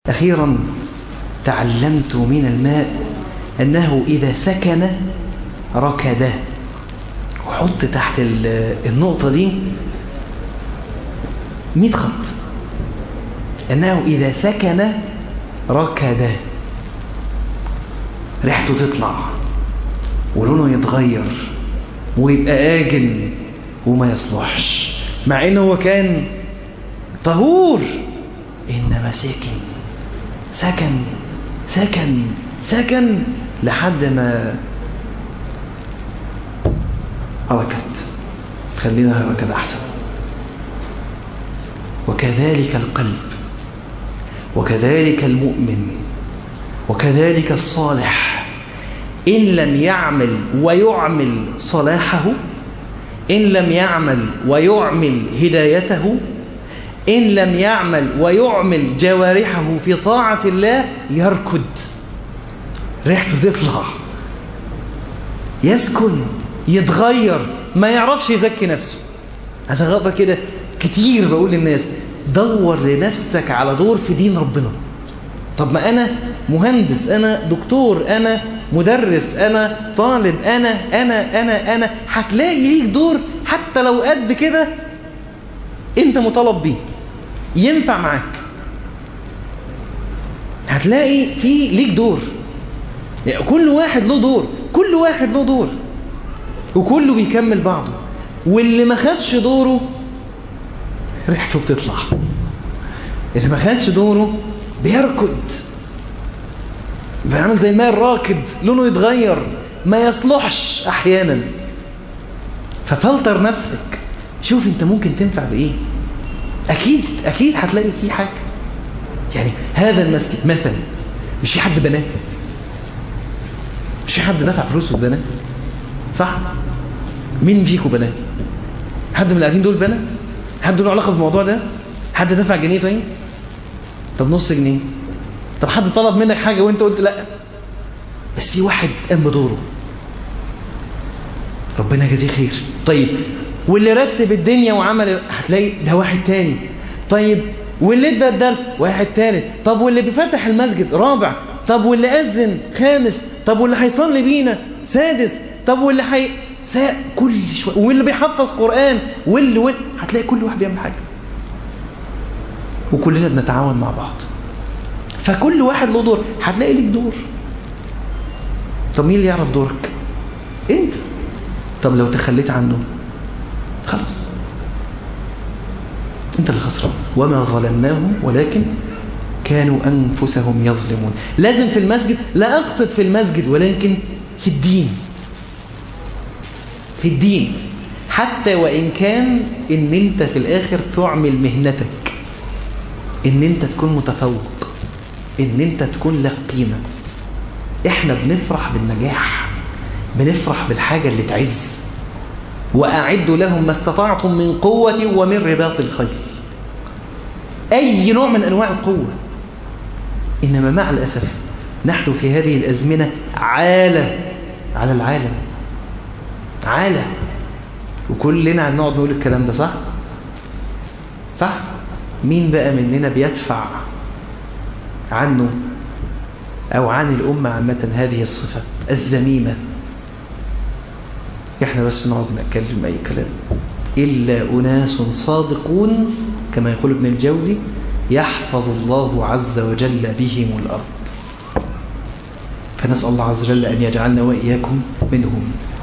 أخيرا تعلمت من الماء أنه إذا سكن ركده وحط تحت النقطة دي 100 خط أنه إذا سكن ركده ريحته تطلع ولونه يتغير ويبقى آجن وما يصلحش مع انه هو كان طهور انما سكن سكن سكن سكن لحد ما ركت خلينا ركد احسن وكذلك القلب وكذلك المؤمن وكذلك الصالح إن لم يعمل ويعمل صلاحه إن لم يعمل ويعمل هدايته إن لم يعمل ويعمل جوارحه في طاعة الله يركض ريحته تطلع يسكن يتغير ما يعرفش يزكي نفسه عشان غلطة كده كتير بقول للناس دور لنفسك على دور في دين ربنا طب ما أنا مهندس أنا دكتور أنا مدرس أنا طالب أنا أنا أنا أنا هتلاقي ليك دور حتى لو قد كده أنت مطالب بيه ينفع معاك هتلاقي في ليك دور يعني كل واحد له دور كل واحد له دور وكله بيكمل بعضه واللي ما خدش دوره ريحته بتطلع اللي ما خدش دوره بيركض بيعمل زي الماء الراكد لونه يتغير ما يصلحش احيانا ففلتر نفسك شوف انت ممكن تنفع بايه اكيد اكيد هتلاقي فيه حاجه يعني هذا المسجد مثلا مش في حد بناه مش في حد دفع فلوس وبناه صح مين فيكم بناه حد من اللي قاعدين دول بنى حد له علاقه بالموضوع ده حد دفع جنيه طيب طب نص جنيه طب حد طلب منك حاجة وانت قلت لا بس في واحد قام بدوره ربنا يجزيه خير طيب واللي رتب الدنيا وعمل هتلاقي ده واحد تاني طيب واللي ادى الدرس واحد تالت طب واللي بيفتح المسجد رابع طب واللي أذن خامس طب واللي هيصلي بينا سادس طب واللي حي سا... كل شوية واللي بيحفظ قرآن واللي واللي هتلاقي كل واحد بيعمل حاجة وكلنا بنتعاون مع بعض فكل واحد له دور هتلاقي ليك دور طب مين اللي يعرف دورك انت طب لو تخليت عنه خلاص انت اللي خسران وما ظلمناهم ولكن كانوا أنفسهم يظلمون لازم في المسجد لا أقصد في المسجد ولكن في الدين في الدين حتى وإن كان إن أنت في الآخر تعمل مهنتك إن أنت تكون متفوق إن أنت تكون لك قيمة إحنا بنفرح بالنجاح بنفرح بالحاجة اللي تعز وأعدوا لهم ما استطعتم من قوة ومن رباط الخيل أي نوع من أنواع القوة إنما مع الأسف نحن في هذه الأزمنة عالة على العالم عالة وكلنا هنقعد نقول الكلام ده صح صح مين بقى مننا بيدفع عنه أو عن الأمة عامة هذه الصفة الذميمة احنا بس نقعد نتكلم أي كلام إلا أناس صادقون كما يقول ابن الجوزي يحفظ الله عز وجل بهم الأرض فنسأل الله عز وجل أن يجعلنا وإياكم منهم